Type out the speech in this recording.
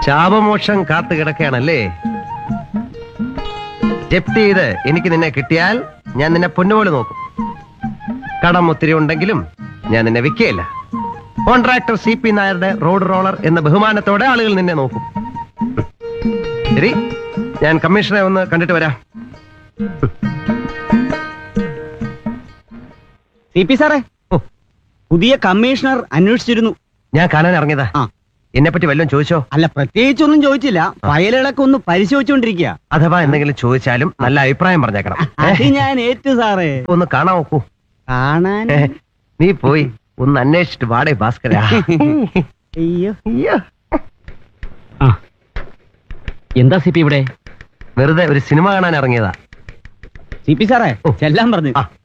ശാപമോക്ഷം കാത്തു കിടക്കുകയാണല്ലേ ജപ്തി ചെയ്ത് എനിക്ക് നിന്നെ കിട്ടിയാൽ ഞാൻ നിന്നെ പൊന്നുപോലെ നോക്കും കടം ഒത്തിരി ഉണ്ടെങ്കിലും ഞാൻ നിന്നെ വിൽക്കുകയില്ല കോൺട്രാക്ടർ സി പി നായരുടെ റോഡ് റോളർ എന്ന ബഹുമാനത്തോടെ ആളുകൾ നിന്നെ നോക്കും ശരി ഞാൻ കമ്മീഷണറെ ഒന്ന് കണ്ടിട്ട് വരാം സി പി സാറേ ഓ പുതിയ കമ്മീഷണർ അന്വേഷിച്ചിരുന്നു ഞാൻ കാണാൻ ഇറങ്ങിയതാ ആ എന്നെ പറ്റി വല്ലതും ചോദിച്ചോ അല്ല പ്രത്യേകിച്ചൊന്നും ചോദിച്ചില്ല ഫയലുകളൊക്കെ ഒന്ന് പരിശോധിച്ചുകൊണ്ടിരിക്കുക അഥവാ എന്തെങ്കിലും ചോദിച്ചാലും നല്ല അഭിപ്രായം പറഞ്ഞേക്കണം അത് ഞാൻ ഏറ്റു സാറേ ഒന്ന് കാണാൻ നോക്കൂ കാണാൻ ഏ, നീ പോയി ഒന്ന് അന്വേഷിച്ചിട്ട് വാടേ ഭാസ്കര അയ്യോ അയ്യോ. എന്താ സി പി ഇവിടെ വെറുതെ ഒരു സിനിമ കാണാൻ ഇറങ്ങിയതാ സി പി സാറേ ഓ. ചെല്ലാൻ പറഞ്ഞു ആ